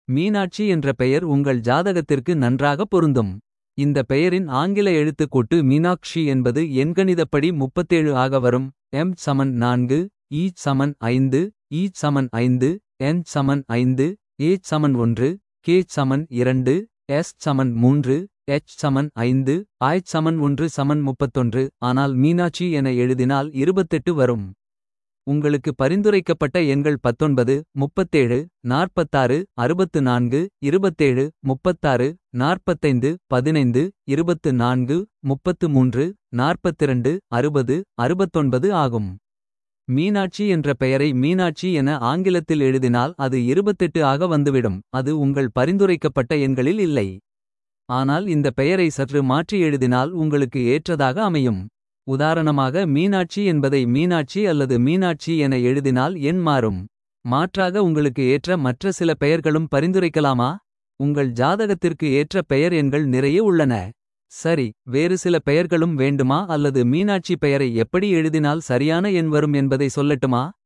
மீனாட்சி என்ற பெயர் உங்கள் ஜாதகத்திற்கு நன்றாக பொருந்தும். இந்த பெயரின் ஆங்கில எழுத்துக்கூட்டு மீனாக்ஷி என்பது எண்கணிதப்படி 37 ஆக வரும். எம் சமன் நான்கு ஈ சமன் ஐந்து ஈ சமன் ஐந்து என் சமன் ஐந்து ஏ சமன் ஒன்று கே சமன் இரண்டு எஸ் சமன் மூன்று எச் சமன் ஐந்து ஆய் சமன் ஒன்று சமன் முப்பத்தொன்று ஆனால் மீனாட்சி என எழுதினால் 28 வரும். உங்களுக்கு பரிந்துரைக்கப்பட்ட எண்கள் பத்தொன்பது முப்பத்தேழு நாற்பத்தாறு அறுபத்து நான்கு இருபத்தேழு முப்பத்தாறு நாற்பத்தைந்து பதினைந்து இருபத்து நான்கு முப்பத்து மூன்று நாற்பத்திரண்டு அறுபது அறுபத்தொன்பது ஆகும். மீனாட்சி என்ற பெயரை மீனாட்சி என ஆங்கிலத்தில் எழுதினால் அது 28 ஆக வந்துவிடும் அது உங்கள் பரிந்துரைக்கப்பட்ட எண்களில் இல்லை. ஆனால் இந்த பெயரை சற்று மாற்றி எழுதினால் உங்களுக்கு ஏற்றதாக அமையும். உதாரணமாக மீனாட்சி என்பதை மீனாட்சி அல்லது மீனாட்சி என எழுதினால் எண் மாறும். மாற்றாக உங்களுக்கு ஏற்ற மற்ற சில பெயர்களும் பரிந்துரைக்கலாமா. உங்கள் ஜாதகத்திற்கு ஏற்ற பெயர் எண்கள் நிறைய உள்ளன. சரி வேறு சில பெயர்களும் வேண்டுமா அல்லது மீனாட்சி பெயரை எப்படி எழுதினால் சரியான எண் வரும் என்பதை சொல்லட்டுமா.